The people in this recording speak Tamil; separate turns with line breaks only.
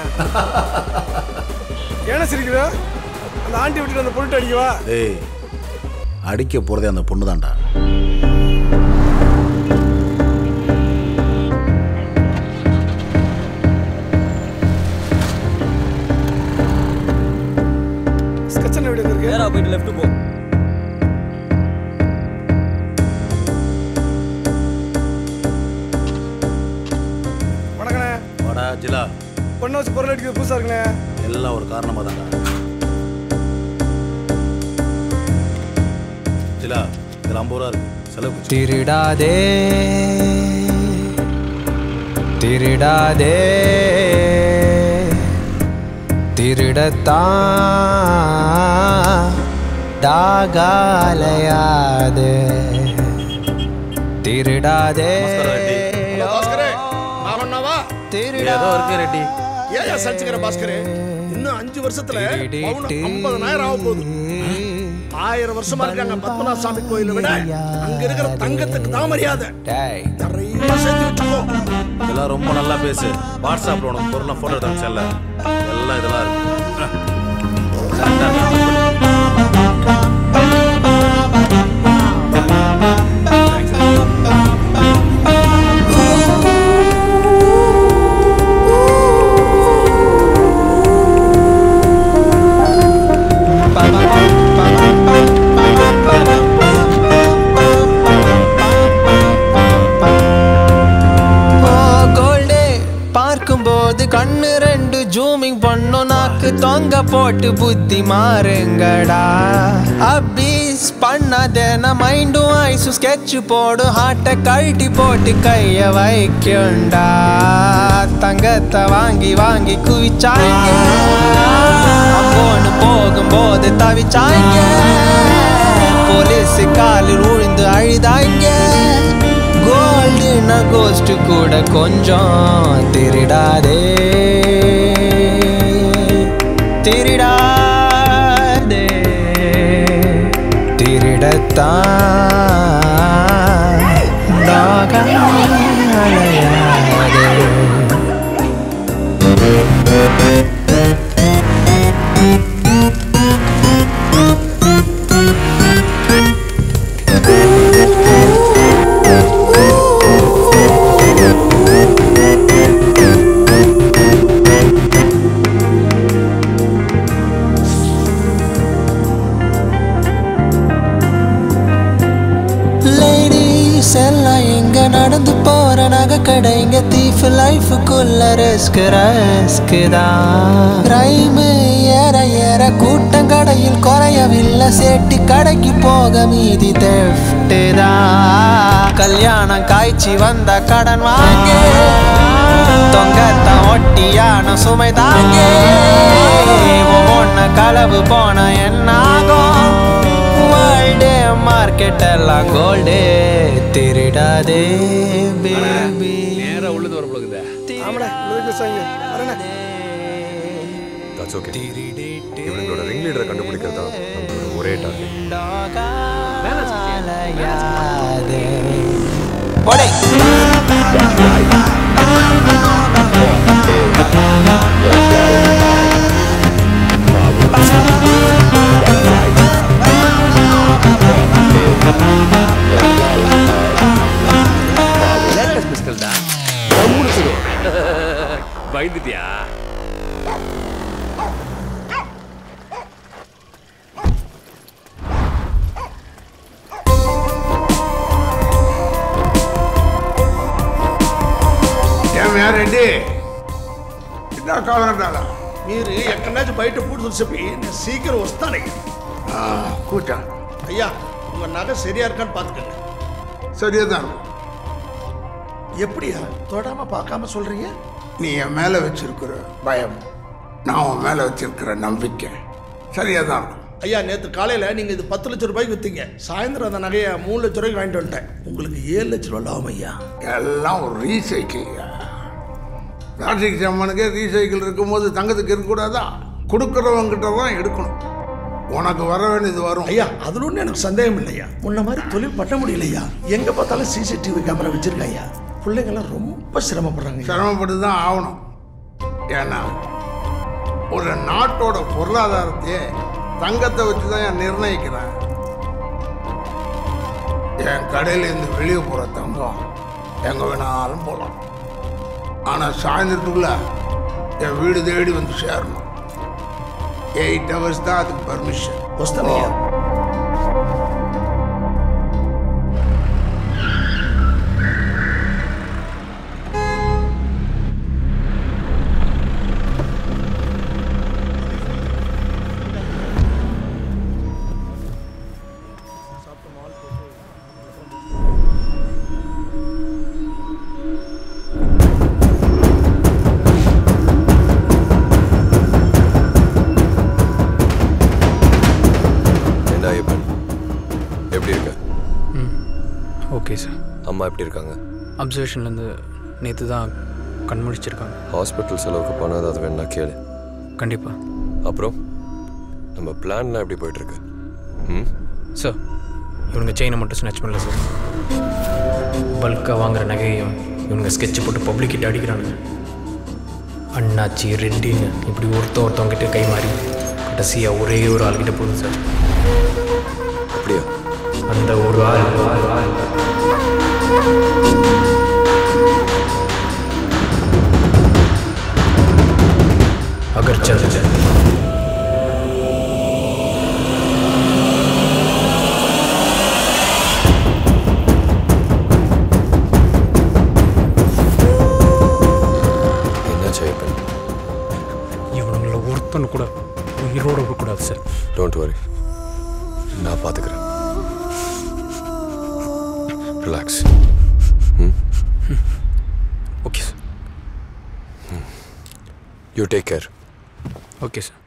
ஏன்னா சிரிக்கிற அந்த ஆண்டி விட்டுட்டு அந்த பொருட்டு அடிக்கவா
டேய் அடிக்க போகிறதே அந்த பொண்ணு தான்டா
ஸ்கெட்சன் வீடு இருக்கு
நேரா போயிட்டு லெஃப்ட் போ
வணக்கண்ணே
வாடா ஜிலா
பொண்ணை வச்சு பொருள் அடிக்கிறது புதுசா இருக்குண்ணே
எல்லாம் ஒரு காரணமாக தான்டா ஜிலா இதில் ஐம்பது ரூபா இருக்கு செலவு
திருடாதே திருடாதே திருடத்தான் டாகாலையாது திருடாதே
பாஸ்கரே மாமன்னாவா
ஏதோ இருக்கு ரெட்டி
ஏன் சலிச்சுக்கிற பாஸ்கரே இன்னும் அஞ்சு வருஷத்துல பவுன் ஐம்பதனாயிரம் ஆக போகுது ஆயிரம் வருஷமா இருக்காங்க பத்மநாப சாமி கோயிலை விட அங்க இருக்கிற தங்கத்துக்கு தான் மரியாதை நிறைய சேர்த்து வச்சுக்கோ
இதெல்லாம் ரொம்ப நல்லா பேசு வாட்ஸ்அப்பில் உனக்கு பொருளை ஃபோட்டோ எடுத்து செல்ல எல்லாம் இதெல்லாம் இருக்கு
கோல்டே பார்க்கும்போது கண்ணு ரெண்டு ஜூமிங் பண்ணும் நாக்கு தொங்க போட்டு புத்தி மாறுங்கடா அபீஸ் பண்ணாதேன மைண்டும் ஐஸும் ஸ்கெட்ச் போடும் ஹார்ட்டை கழட்டி போட்டு கைய வைக்கும்டா தங்கத்தை வாங்கி வாங்கி குவிச்சாங்க போன்னு போகும்போது தவிச்சாங்க போலீஸ் காலில் உழுந்து அழுதாங்க கோல்டுன கோஸ்ட் கூட கொஞ்சம் திருடாதே திருடாதே திருடத்தான் லேடிஸ் எல்லாம் எங்க நடந்து போற நகை கடை இங்க தீஃப் லைஃபுக்குள்ள ரிஸ்க் ரிஸ்க் தான் ரைமு ஏற ஏற கூட்டம் கடையில் குறையவில்லை சேட்டி கடைக்கு போக மீதி தெஃப்ட் தான் கல்யாணம் காய்ச்சி வந்த கடன் வாங்க தொங்கத்தான் ஒட்டியான சுமை தாங்க ஒவ்வொன்று களவு போன என்னாகும் வேர்ல்டு மார்க்கெட் எல்லாம் கோல்டு திருடாதே பேபி
நேரா உள்ளது வர போகுது
ஆமாடா உள்ளதுக்கு வச்சாங்க வரேண்ணே
தட்ஸ் ஓகே இவனுங்களோட ரிங் லீடரை கண்டுபிடிக்கிறது தான் நம்மளோட ஒரே டார்கெட்
போடே
லேட்டஸ்ட் பிஸ்டல் தான் கம்முனு சுடு. பயந்துட்டியா
ఏమయ్యా రెడ్డి ఇందా కావాలంటారా మీరు ఎక్కడన్నాச்சும் బయట పూడుతుంది చెప్పి నేను சீக்கிரம் వస్తానయ్యా కూర్చో ஐயா உங்க நகை சரியா இருக்கான்னு பாத்துக்கங்க
சரியா தான் இருக்கும்.
எப்படியா தொடாம பார்க்காம சொல்றீங்க
நீ என் மேலே வச்சிருக்கிற பயம் நான் உன் மேலே வச்சிருக்கிற நம்பிக்கை சரியா தான் இருக்கும்.
ஐயா நேற்று காலையில நீங்க இது பத்து லட்சம் ரூபாய்க்கு வித்தீங்க சாயந்தரம் அந்த நகையை மூணு லட்சம் ரூபாய்க்கு வாங்கிட்டு வந்துட்டேன் உங்களுக்கு ஏழு லட்சம் ரூபாய் லாபம் ஐயா
எல்லாம் ஒரு ரீசைக்கிள் பிளாஸ்டிக் அம்மனுக்கே ரீசைக்கிள் இருக்கும்போது தங்கத்துக்கு இருக்கக்கூடாதா கொடுக்குறவங்கிட்ட தான் எடுக்கணும் உனக்கு வர வேண்டியது வரும்
ஐயா அதுல ஒன்றும் எனக்கு சந்தேகம் இல்லையா முன்ன மாதிரி தொழில் பண்ண முடியலையா எங்க பார்த்தாலும் சிசிடிவி கேமரா வச்சிருக்க ஐயா பிள்ளைங்கெல்லாம் ரொம்ப சிரமப்படுறாங்க
சிரமப்பட்டு தான் ஆகணும் ஏன்னா ஒரு நாட்டோட பொருளாதாரத்தையே தங்கத்தை வச்சு தான் நான் நிர்ணயிக்கிறேன் என் கடையில இருந்து வெளியே போற தங்கம் எங்க வேணாலும் போகலாம் ஆனா சாயந்தரத்துக்குள்ள என் வீடு தேடி வந்து சேரணும் எயிட் ஹவர்ஸ் தான் அதுக்கு பர்மிஷன்
వస్తానయ్యా
என்ன ஐயப்பன் எப்படி இருக்க
ஓகே சார்
அம்மா எப்படி இருக்காங்க
அப்சர்வேஷன்லேருந்து நேற்று தான் கண் முழிச்சிருக்காங்க
ஹாஸ்பிட்டல் செலவுக்கு பணம் ஏதாவது வேணா கேளு
கண்டிப்பாக
அப்புறம் நம்ம பிளான்லாம் எப்படி போயிட்டு இருக்கு ம்
சார் இவனுங்க செயினை மட்டும் ஸ்நாச் பண்ணல சார் பல்காக வாங்குற நகையையும் இவனுங்க ஸ்கெட்ச் போட்டு பப்ளிக்கிட்ட அடிக்கிறானுங்க அண்ணாச்சி ரெட்டின்னு இப்படி ஒருத்தன் ஒருத்தவங்கிட்ட கை மாறி கடைசியாக ஒரே ஒரு ஆள்கிட்ட போகுது சார்
அப்படியா
அந்த ஒரு ஆள் அகர்ச்சந்த்
என்னாச்சு ஐயப்பன்
இவனுங்கள ஒருத்தனு கூட உயிரோட விடக்கூடாது சார்
டோன்ட் வரி நான் பார்த்துக்கிறேன் relax
okay sir
you take care
okay sir